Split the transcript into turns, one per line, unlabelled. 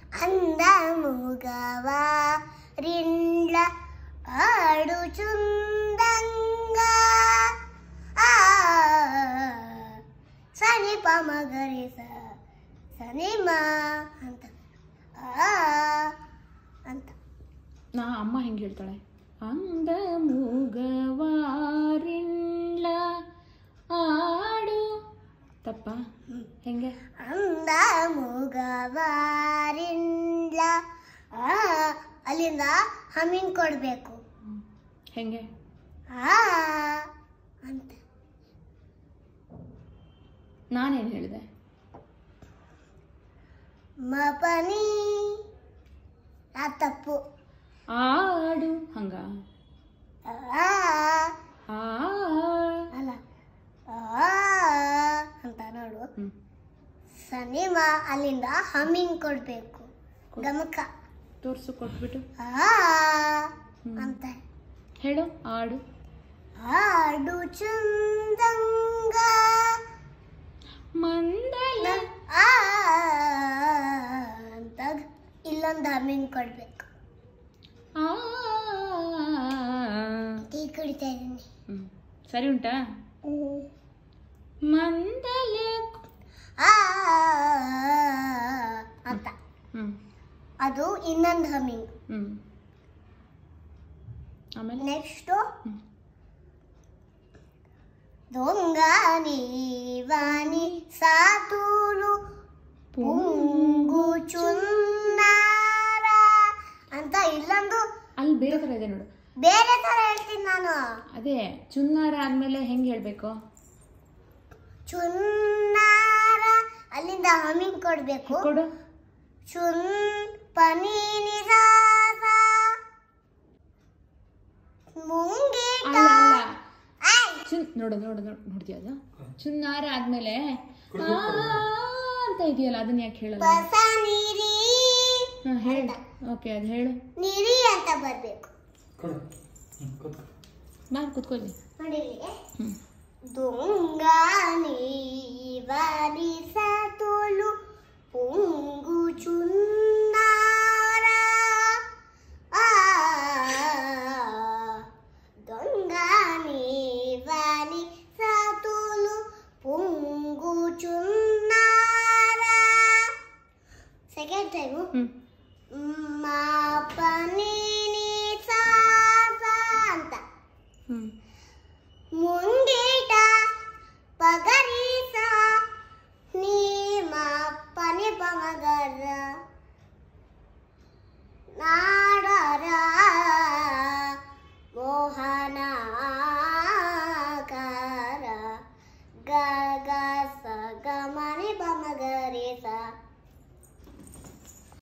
ಅಂದ ಮುಗವ ರಿಂಡ್ಲ ಆಡು ಚುಂದಂಗ ಆ ಸನಿ ಪ ಮಗರಿ ಸ ಸನಿ ಮ ಅಂತ ಆ ಅಂತ
ನಾ ಅಮ್ಮ ಹೆಂಗೆ ಹೇಳ್ತಾಳೆ ಅಂದ ಮೂಗವಾರಿಲ್ಲ ಆಡು ತಪ್ಪ ಹೆಂಗೆ
ಅಂದ ಮುಗವಾರಿಂಡ್ಲ ಆ ಅಲ್ಲಿಂದ ಹಮ್ಮಿಂಗ್ ಕೊಡ್ಬೇಕು
ಹೆಂಗೆ
ಆ ಅಂತ
ನಾನೇನು ಹೇಳಿದೆ
ಮಪನಿ ಆ ತಪ್ಪು
ಆಡು ಹಂಗ
ಆ
ಆ
ಅಲ್ಲ ಆ ಅಂತ ನೋಡು
ಹ್ಮ್.
ಸನಿಮ ಅಲ್ಲಿಂದ ಹಮ್ಮಿಂಗ್ ಕೊಡ್ಬೇಕು ಗಮಕ
ತೋರ್ಸು ಕೊಟ್ಬಿಟ್ಟು
ಆ
ಹ್ಮ್.
ಅಂತ
ಹೇಳು ಆಡು
ಆಡು ಚಂದಂಗ
ಮಂದಲ
ಆ ಅಂತ ಇಲ್ಲೊಂದು ಹಮ್ಮಿಂಗ್ ಕೊಡ್ಬೇಕು
ಆ
ಟೀ ಕುಡಿತಾ ಇದ್ದೀನಿ
ಹ್ಮ್. ಸರಿ ಉಂಟಾ ಮಂದಲ
ಆ ಅಂತ
ಹ್ಮ್
ಅದು ಇನ್ನೊಂದು ಹಮ್ಮಿಂಗ್
ಹ್ಮ್ ಆಮೇಲೆ
ನೆಕ್ಸ್ಟು
ಹ್ಮ್.
ದೊಂಗ ನೀವಾನಿ ಸಾತೂಲು ಪುಂಗು ಚುನ್ನಾರ ಅಂತ ಇಲ್ಲೊಂದು
ಅಲ್ಲಿ ಬೇರೆ ಥರ ಇದೆ ನೋಡು
ಬೇರೆ ತರ ಹೇಳ್ತೀನಿ ನಾನು
ಅದೇ ಚುನ್ನಾರ ಆದ್ಮೇಲೆ ಹೆಂಗೆ ಹೇಳ್ಬೇಕು
ಚುನ್ನಾರ ಅಲ್ಲಿಂದ ಹಮ್ಮಿಂಗ್ ಕೊಡ್ಬೇಕು
ಕೊಡು
ಚುನ್ ಪನೀನಿ ಸಾಸ ಮುಂಗೀಟ
ಅಲ್ಲ ಅಲ್ಲ
ಆಯ್
ಚುನ್ ನೋಡು ನೋಡು ನೋಡು ನೋಡ್ತೀಯ ಅದು ಚುನ್ನಾರ ಆದ್ಮೇಲೆ ಆ ಅಂತ ಇದೆಯಲ್ಲ ಅದನ್ನ ಯಾಕೆ ಹೇಳಲ್ಲ
ಬಸ ನೀರಿ
ಹಾ ಹೇಳು ಓಕೆ ಅದು ಹೇಳು
ನೀರಿ ಅಂತ ಬರ್ಬೇಕು
ಕೊಡು ಹ್ಞೂ ಕೂತ್ಕೊ
ನಾನು ಕುತ್ಕೊಳ್ಳಿ
ನೋಡಿ ಇಲ್ಲಿಗೆ.
ಹ್ಮ್
ದೊಂಗ ನೀವರಿ ಸತೋಲು ಪುಂಗು ಚುನ್ನಾರ ಆ ದೊಂಗ ನೀವರಿ ಸತೋಲು ಪುಂಗು ಚುನ್ನಾರ ಸೆಕೆಂಡ್ ಟೈಮು
ಹ್ಮ್
ಮಾಪನೀನಿ ಸಾಸ ಅಂತ
ಹ್ಮ್
ಮುಂಗೀಟ ಪಗರೀಸ ನೀಮ ಪನಿ ಪಮಗರ ನಾಡರ ಮೋಹನಾಕಾರ ಗ ಗ ಸ ಗ ಮನಿ ಪಮಗರೀಸ